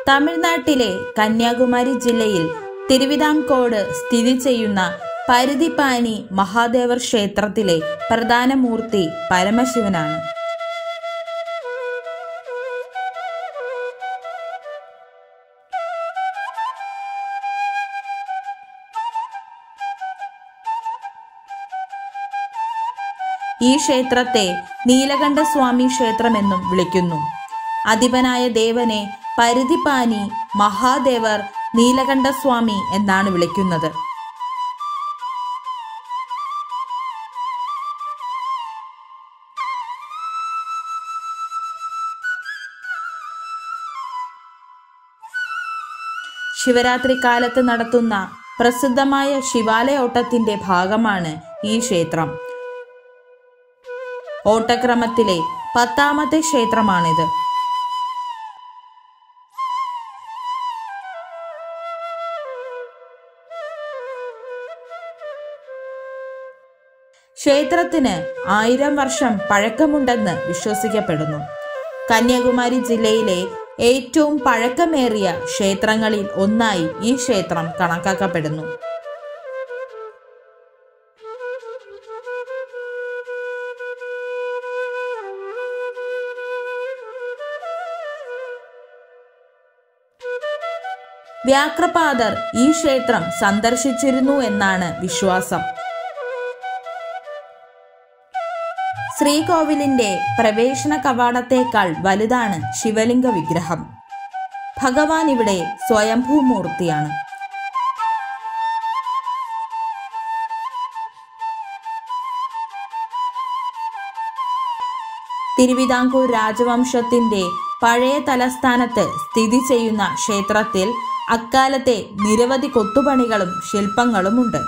തമിഴ്നാട്ടിലെ കന്യാകുമാരി ജില്ലയിൽ തിരുവിതാംകോട് സ്ഥിതി ചെയ്യുന്ന പരിധിപ്പാനി മഹാദേവർ ക്ഷേത്രത്തിലെ പ്രധാന മൂർത്തി പരമശിവനാണ് ഈ ക്ഷേത്രത്തെ നീലകണ്ഠസ്വാമി ക്ഷേത്രമെന്നും വിളിക്കുന്നു അധിപനായ ദേവനെ പരിധിപ്പാനി മഹാദേവർ നീലകണ്ഠസ്വാമി എന്നാണ് വിളിക്കുന്നത് ശിവരാത്രി കാലത്ത് നടത്തുന്ന പ്രസിദ്ധമായ ശിവാലയോട്ടത്തിന്റെ ഭാഗമാണ് ഈ ക്ഷേത്രം ഓട്ടക്രമത്തിലെ പത്താമത്തെ ക്ഷേത്രമാണിത് ക്ഷേത്രത്തിന് ആയിരം വർഷം പഴക്കമുണ്ടെന്ന് വിശ്വസിക്കപ്പെടുന്നു കന്യാകുമാരി ജില്ലയിലെ ഏറ്റവും പഴക്കമേറിയ ക്ഷേത്രങ്ങളിൽ ഒന്നായി ഈ ക്ഷേത്രം കണക്കാക്കപ്പെടുന്നു വ്യാക്രപാദർ ഈ ക്ഷേത്രം സന്ദർശിച്ചിരുന്നു എന്നാണ് വിശ്വാസം ശ്രീകോവിലിന്റെ പ്രവേശന കവാടത്തേക്കാൾ വലുതാണ് ശിവലിംഗ വിഗ്രഹം ഭഗവാൻ ഇവിടെ സ്വയംഭൂമൂർത്തിയാണ് തിരുവിതാംകൂർ രാജവംശത്തിന്റെ പഴയ തലസ്ഥാനത്ത് സ്ഥിതി ചെയ്യുന്ന ക്ഷേത്രത്തിൽ അക്കാലത്തെ നിരവധി കൊത്തുപണികളും ശില്പങ്ങളുമുണ്ട്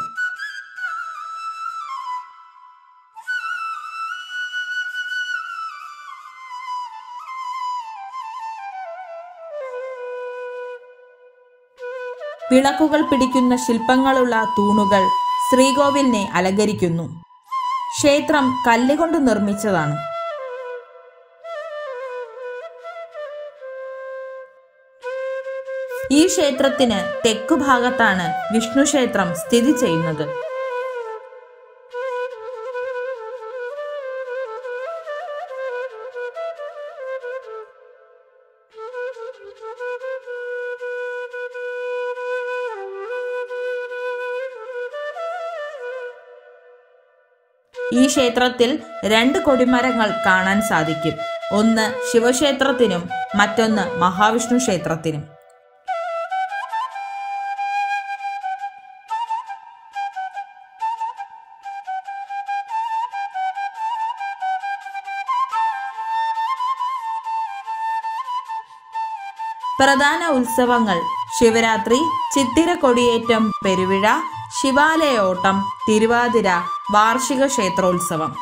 വിളക്കുകൾ പിടിക്കുന്ന ശില്പങ്ങളുള്ള തൂണുകൾ ശ്രീകോവിലിനെ അലങ്കരിക്കുന്നു ക്ഷേത്രം കല്ലുകൊണ്ട് നിർമ്മിച്ചതാണ് ഈ ക്ഷേത്രത്തിന് തെക്കു ഭാഗത്താണ് വിഷ്ണു ക്ഷേത്രം സ്ഥിതി ചെയ്യുന്നത് ഈ ക്ഷേത്രത്തിൽ രണ്ട് കൊടിമരങ്ങൾ കാണാൻ സാധിക്കും ഒന്ന് ശിവക്ഷേത്രത്തിനും മറ്റൊന്ന് മഹാവിഷ്ണു ക്ഷേത്രത്തിനും പ്രധാന ഉത്സവങ്ങൾ ശിവരാത്രി ചിത്തിര കൊടിയേറ്റം പെരുവിഴ ശിവാലയോട്ടം തിരുവാതിര വാർഷിക ക്ഷേത്രോത്സവം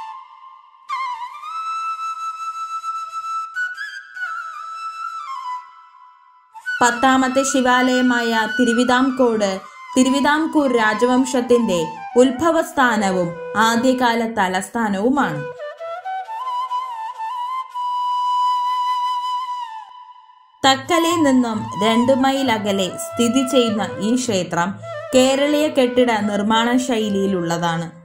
പത്താമത്തെ ശിവാലയമായ തിരുവിതാംകോട് തിരുവിതാംകൂർ രാജവംശത്തിന്റെ ഉത്ഭവസ്ഥാനവും ആദ്യകാല തലസ്ഥാനവുമാണ് തക്കലയിൽ നിന്നും രണ്ടു മൈൽ അകലെ സ്ഥിതി ചെയ്യുന്ന ഈ ക്ഷേത്രം കേരളീയ കെട്ടിട നിർമ്മാണ ശൈലിയിലുള്ളതാണ്